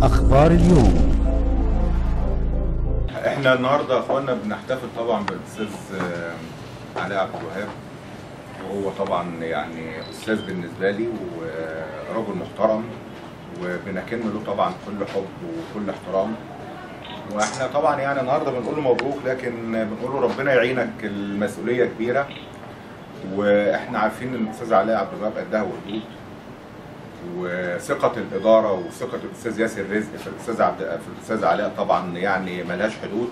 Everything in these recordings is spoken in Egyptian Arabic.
أخبار اليوم احنا النهارده يا اخوانا بنحتفل طبعا بالاستاذ آه، علاء عبد الوهاب وهو طبعا يعني استاذ بالنسبه لي ورجل محترم وبنكن له طبعا كل حب وكل احترام واحنا طبعا يعني النهارده بنقول له مبروك لكن بنقول له ربنا يعينك المسؤوليه كبيره واحنا عارفين ان الاستاذ علاء عبد الوهاب قدها وحدود وثقة الإدارة وثقة الأستاذ ياسر رزق في الأستاذ عبد في الأستاذ علاء طبعا يعني ملهاش حدود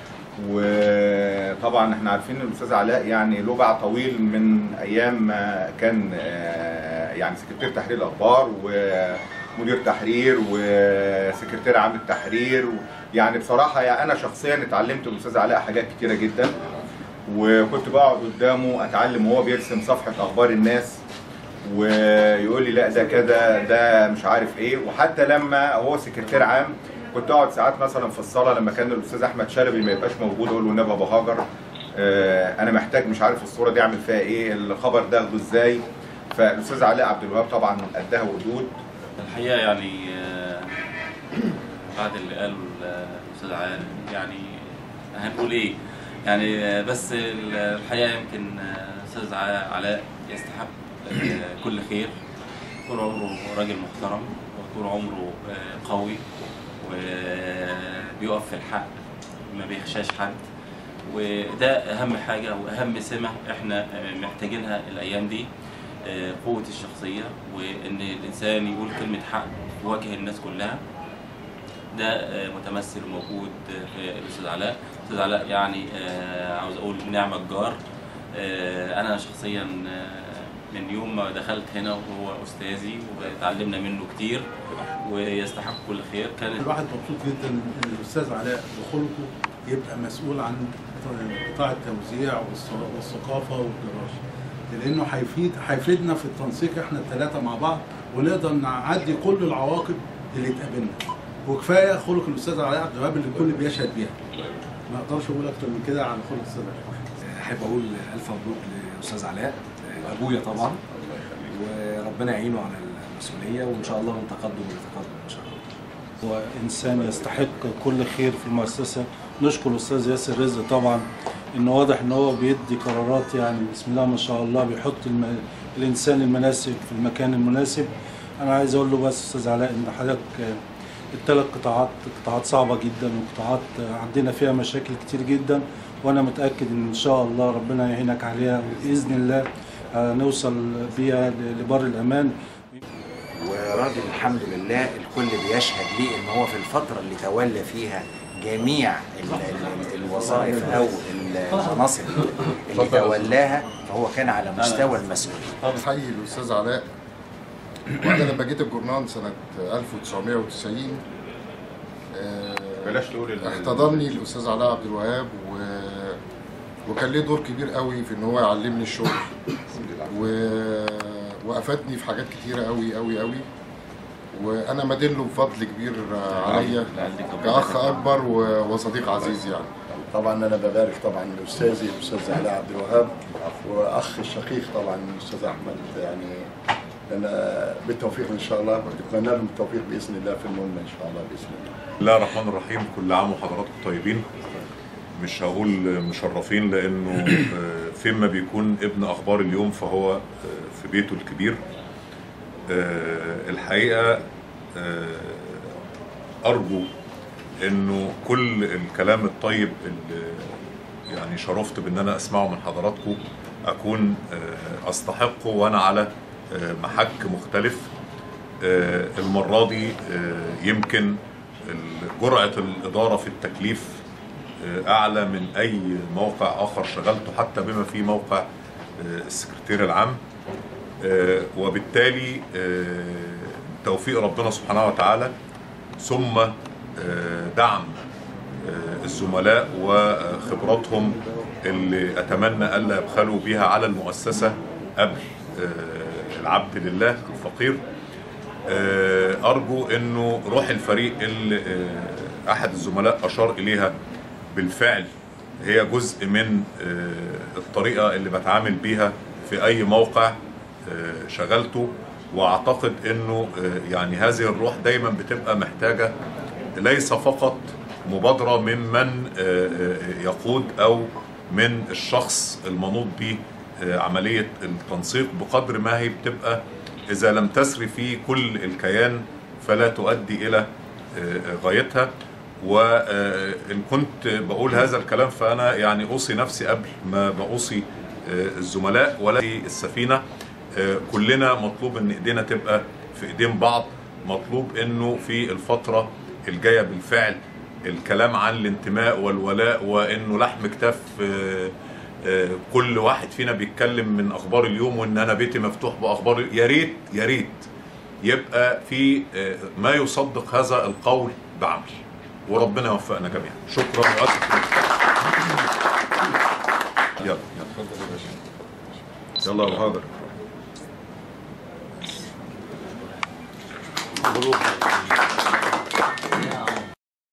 وطبعا احنا عارفين ان الاستاذ علاء يعني له باع طويل من ايام ما كان آه، يعني سكرتير تحرير الاخبار ومدير تحرير وسكرتير عام التحرير يعني بصراحه يعني انا شخصيا اتعلمت من الاستاذ علاء حاجات كتيره جدا وكنت بقعد قدامه اتعلم وهو بيرسم صفحه اخبار الناس ويقول لي لا ده كده ده مش عارف ايه وحتى لما هو سكرتير عام كنت اقعد ساعات مثلا في الصاله لما كان الاستاذ احمد شلبي ما يبقاش موجود اقول له النبي ابو هاجر آه، انا محتاج مش عارف الصوره دي اعمل فيها ايه الخبر ده اخده ازاي فالاستاذ علاء عبد الوهاب طبعا قدها وقدود الحقيقه يعني آه، بعد اللي قاله الاستاذ عال يعني هنقول ايه يعني آه، بس ال- الحقيقه يمكن آه، استاذ ع- علاء يستحق آه، كل خير طول عمره راجل محترم وطول عمره آه، قوي وبيقف في الحق ما بيخشاش حد وده اهم حاجه واهم سمه احنا آه، محتاجينها الايام دي آه، قوه الشخصيه وان الانسان يقول كلمه حق في وجه الناس كلها ده آه، متمثل وموجود في الاستاذ علاء الاستاذ علاء يعني آه، عاوز اقول نعمه الجار آه، انا شخصيا آه، من يوم ما دخلت هنا وهو استاذي وتعلمنا منه كتير ويستحق كل خير كانت الواحد مبسوط جدا ان الاستاذ علاء بخلقه يبقى مسؤول عن قطاع التوزيع والث- والثقافه والدراسه لانه هيفيد هيفيدنا في التنسيق احنا الثلاثه مع بعض ونقدر نعدي كل العواقب اللي تقابلنا وكفايه خلق الاستاذ علاء عبد الوهاب اللي الكل بيشهد بيها ما اقدرش اقول اكتر من كده عن خلق الاستاذ علاء احب اقول الف مبروك لاستاذ علاء ابويا طبعا وربنا يعينه على المسؤوليه وان شاء الله من تقدم لتقدم ان شاء الله هو إنسان يستحق كل خير في المؤسسة نشكر الأستاذ ياسر رزق طبعا إنه واضح إن هو بيدي قرارات يعني بسم الله ما شاء الله بيحط الم... الإنسان المناسب في المكان المناسب أنا عايز أقول له بس أستاذ علاء إن حضرتك آه، الثلاث قطاعات قطاعات صعبة جدا وقطاعات آه، عندنا فيها مشاكل كتير جدا وأنا متأكد إن إن شاء الله ربنا يعينك عليها وبإذن الله آه، نوصل بيها ل- لبر الأمان وراجل الحمد لله الكل بيشهد ليه ان هو في الفتره اللي تولى فيها جميع ال- ال- الوظائف او المناصب اللي تولاها فهو كان على مستوى المسؤوليه حي الاستاذ علاء وانا لما جيت الجورنال سنه 1990 آه، بلاش تقول ال- احتضنني الاستاذ علاء عبد الوهاب و... وكان ليه دور كبير قوي في ان هو يعلمني الشغل و... وافادني في حاجات كتيره قوي قوي قوي وانا مدين له بفضل كبير عليا كاخ اكبر و... وصديق عزيز يعني طبعا انا ببارك طبعا لاستاذي الاستاذ علاء عبد الوهاب واخ الشقيق طبعا الاستاذ احمد يعني انا بالتوفيق ان شاء الله اتمنى لهم التوفيق باذن الله في المهمه ان شاء الله باذن الله بسم الله الرحمن الرحيم كل عام وحضراتكم طيبين مش هقول مشرفين لانه آه، فيما بيكون ابن اخبار اليوم فهو آه، في بيته الكبير آه، الحقيقه آه، ارجو انه كل الكلام الطيب اللي يعني شرفت بان انا اسمعه من حضراتكم اكون آه، استحقه وانا على آه، محك مختلف آه، المره دي آه، يمكن ال- جرعه الاداره في التكليف آه، اعلى من اي موقع اخر شغلته حتى بما فيه موقع آه، السكرتير العام آه، وبالتالي آه، توفيق ربنا سبحانه وتعالى ثم آه، دعم آه، الزملاء وخبراتهم اللي اتمنى الا يبخلوا بها على المؤسسه قبل آه، العبد لله الفقير آه، ارجو انه روح الفريق اللي آه، احد الزملاء اشار اليها بالفعل هي جزء من آه، الطريقه اللي بتعامل بيها في اي موقع آه، شغلته واعتقد انه آه، يعني هذه الروح دايما بتبقى محتاجه ليس فقط مبادره ممن آه، آه، يقود او من الشخص المنوط به آه، عمليه التنسيق بقدر ما هي بتبقى اذا لم تسري في كل الكيان فلا تؤدي الى آه، غايتها وان كنت بقول هذا الكلام فانا يعني اوصي نفسي قبل ما بوصي آه، الزملاء ولا السفينه آه، كلنا مطلوب ان ايدينا تبقى في ايدين بعض مطلوب انه في الفتره الجايه بالفعل الكلام عن الانتماء والولاء وانه لحم كتاف آه، آه، كل واحد فينا بيتكلم من اخبار اليوم وان انا بيتي مفتوح باخبار يا ريت يا ريت يبقى في آه، ما يصدق هذا القول بعمل وربنا يوفقنا جميعا شكرا واسف يلا يلا اتفضل يا باشا يلا يا ابو هاجر